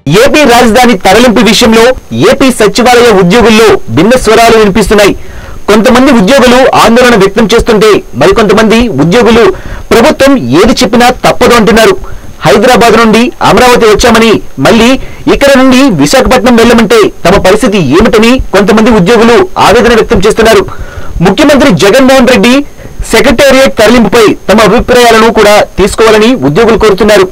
AP రాజధాని తరలింపు విషయంలో ఏపీ సచివాలయ ఉద్యోగుల్లో భిన్న స్వరాలు వినిపిస్తున్నాయి కొంతమంది ఉద్యోగులు ఆందోళన వ్యక్తం చేస్తుంటే మరికొంతమంది ఉద్యోగులు ప్రభుత్వం ఏది చెప్పినా తప్పదు అంటున్నారు హైదరాబాద్ నుండి అమరావతి వచ్చామని మళ్ళీ ఇక్కడ నుండి విశాఖపట్నం వెళ్ళమంటే తమ పరిస్థితి ఏమిటని కొంతమంది ఉద్యోగులు ఆవేదన వ్యక్తం చేస్తున్నారు ముఖ్యమంత్రి జగన్మోహన్ రెడ్డి సెక్రటేరియట్ తరలింపుపై తమ అభిప్రాయాలను కూడా తీసుకోవాలని ఉద్యోగులు కోరుతున్నారు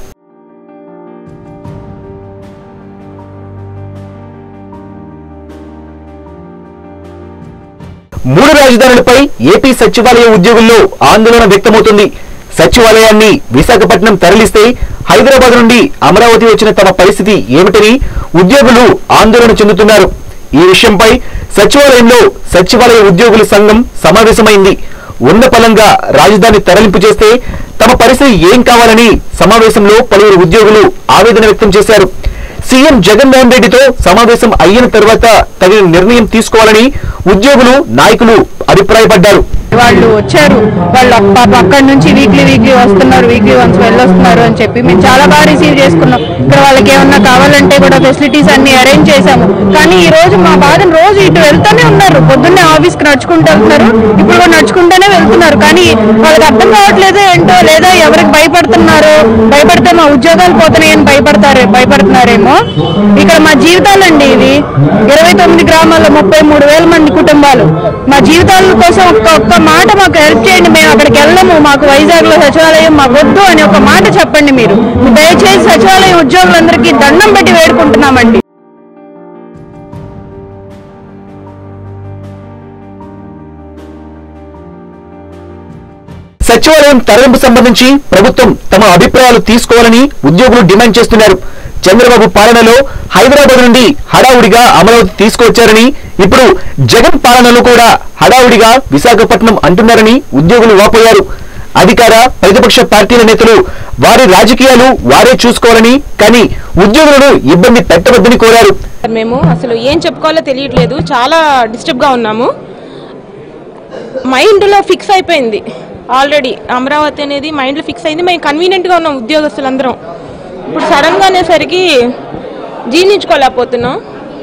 మూడు రాజధానులపై ఏపీ సచివాలయ ఉద్యోగుల్లో ఆందోళన వ్యక్తమవుతుంది సచివాలయాన్ని విశాఖపట్నం తరలిస్తే హైదరాబాద్ నుండి అమరావతి వచ్చిన తమ పరిస్థితి ఏమిటని ఉద్యోగులు ఆందోళన చెందుతున్నారు ఈ విషయంపై సచివాలయంలో సచివాలయ ఉద్యోగుల సంఘం సమావేశమైంది ఉన్న పలంగా రాజధాని తరలింపు చేస్తే తమ పరిస్థితి ఏం కావాలని సమావేశంలో పలువురు ఉద్యోగులు ఆవేదన వ్యక్తం చేశారు సీఎం జగన్మోహన్ రెడ్డితో సమావేశం అయిన తర్వాత తగిన నిర్ణయం తీసుకోవాలని ఉద్యోగులు నాయకులు అభిప్రాయపడ్డారు వాళ్ళు వచ్చారు వాళ్ళు అప్ప- అక్కడి నుంచి వీక్లీ వీక్లీ వస్తున్నారు వీక్లీ వన్స్ వెళ్ళొస్తున్నారు అని చెప్పి మేము చాలా బాగా రిసీవ్ చేసుకున్నాం ఇక్కడ వాళ్ళకి ఏమన్నా కావాలంటే కూడా ఫెసిలిటీస్ అన్ని అరేంజ్ చేశాము కానీ ఈ రోజు మా బాధను రోజు ఇటు వెళ్తూనే ఉన్నారు పొద్దున్నే ఆఫీస్ కి నడుచుకుంటూ వెళ్తున్నారు ఇప్పుడు కూడా నడుచుకుంటూనే వెళ్తున్నారు కానీ వాళ్ళకి అర్థం కావట్లేదు ఏంటో లేదా ఎవరికి భయపడుతున్నారు భయపడితే మా ఉద్యోగాలు పోతున్నాయని భయపడతారే భయపడుతున్నారేమో ఇక్కడ మా జీవితాలండి ఇవి ఇరవై తొమ్మిది గ్రామాల్లో ముప్పై మూడు వేల మంది కుటుంబాలు మా జీవితాల కోసం ఒక్క ఒక్క మాట మాకు హెల్ప్ చేయండి మేము అక్కడికి వెళ్ళము మాకు వైజాగ్ లో సచివాలయం మాకు వద్దు అని ఒక మాట చెప్పండి మీరు దయచేసి సచివాలయం ఉద్యోగులందరికీ దండం పెట్టి వేడుకుంటున్నామండి సచివాలయం తరలింపు సంబంధించి ప్రభుత్వం తమ అభిప్రాయాలు తీసుకోవాలని ఉద్యోగులు డిమాండ్ చేస్తున్నారు చంద్రబాబు పాలనలో హైదరాబాద్ నుండి హడావుడిగా అమరావతి తీసుకొచ్చారని ఇప్పుడు జగన్ పాలనలో కూడా హడావుడిగా విశాఖపట్నం అంటున్నారని ఉద్యోగులు వాపోయారు అధికార ప్రతిపక్ష పార్టీల నేతలు వారి రాజకీయాలు వారే చూసుకోవాలని కానీ ఉద్యోగులను ఇబ్బంది పెట్టవద్దని కోరారు మేము అసలు ఏం చెప్పుకోవాలో తెలియట్లేదు చాలా డిస్టర్బ్గా ఉన్నాము మైండ్లో ఫిక్స్ అయిపోయింది ఆల్రెడీ అమరావతి అనేది మైండ్లో ఫిక్స్ అయింది మేము కన్వీనియంట్గా ఉన్నాం ఉద్యోగస్తులందరం ఇప్పుడు సడన్గా అనేసరికి జీర్ణించుకోలేకపోతున్నాం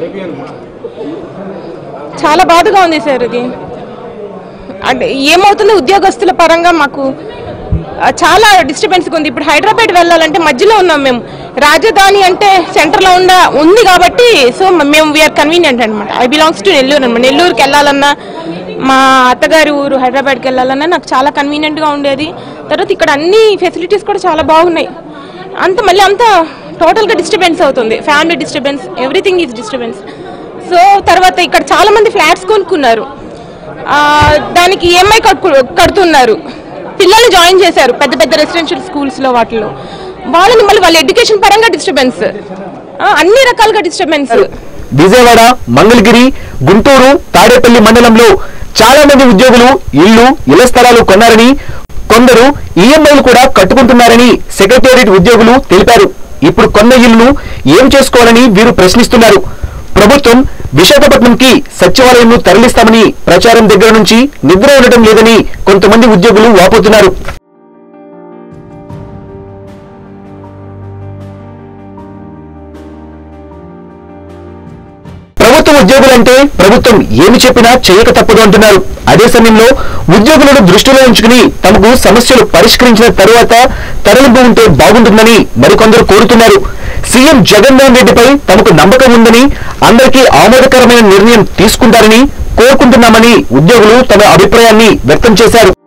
చాలా బాధగా ఉంది సార్ ఇది అంటే ఏమవుతుంది ఉద్యోగస్తుల పరంగా మాకు ఆ, చాలా డిస్టర్బెన్స్గా ఉంది ఇప్పుడు హైదరాబాద్ వెళ్ళాలంటే మధ్యలో ఉన్నాం మేము రాజధాని అంటే సెంటర్లో ఉన్న ఉంది కాబట్టి సో మేము వీఆర్ కన్వీనియంట్ అనమాట ఐ బిలాంగ్స్ టు నెల్లూరు అనమాట నెల్లూరుకి వెళ్ళాలన్నా మా అత్తగారి ఊరు హైదరాబాద్కి వెళ్ళాలన్నా నాకు చాలా కన్వీనియంట్గా ఉండేది తర్వాత ఇక్కడ అన్ని ఫెసిలిటీస్ కూడా చాలా బాగున్నాయి అంత మళ్ళీ అంతా టోటల్గా డిస్టర్బెన్స్ అవుతుంది family disturbance everything is disturbance so తర్వాత ఇక్కడ చాలా మంది ఫ్లాట్స్ కొనుక్కున్నారు ఆ, దానికి ఈఎంఐ కట్టు కడుతున్నారు పిల్లల్ని జాయిన్ చేశారు పెద్ద పెద్ద రెసిడెన్షియల్ స్కూల్స్లో వాటిలో వాళ్ళని మళ్ళీ వాళ్ళ ఎడ్యుకేషన్ పరంగా డిస్టర్బెన్స్ అన్ని రకాలుగా డిస్టర్బెన్స్ విజయవాడ మంగళగిరి గుంటూరు తాడేపల్లి మండలంలో చాలా మంది ఉద్యోగులు ఇళ్లు ఇళ్ల స్థలాలు కొన్నారని కొందరు ఈఎంఐలు కూడా కట్టుకుంటున్నారని సెక్రటేరియట్ ఉద్యోగులు తెలిపారు ఇప్పుడు కొన్న ఇల్లు ఏం చేసుకోవాలని వీరు ప్రశ్నిస్తున్నారు ప్రభుత్వం విశాఖపట్నంకి సచివాలయంను తరలిస్తామని ప్రచారం దగ్గర నుంచి నిద్ర ఉండటం లేదని కొంతమంది ఉద్యోగులు వాపోతున్నారు ప్రభుత్వ ఉద్యోగులంటే ప్రభుత్వం ఏమి చెప్పినా చేయక తప్పదు అంటున్నారు అదే సమయంలో ఉద్యోగులను దృష్టిలో ఉంచుకుని తమకు సమస్యలు పరిష్కరించిన తరువాత తరలింపు ఉంటే బాగుంటుందని మరికొందరు కోరుతున్నారు సీఎం జగన్మోహన్ రెడ్డిపై తమకు నమ్మకం ఉందని అందరికీ ఆమోదకరమైన నిర్ణయం తీసుకుంటారని కోరుకుంటున్నామని ఉద్యోగులు తమ అభిప్రాయాన్ని వ్యక్తం చేశారు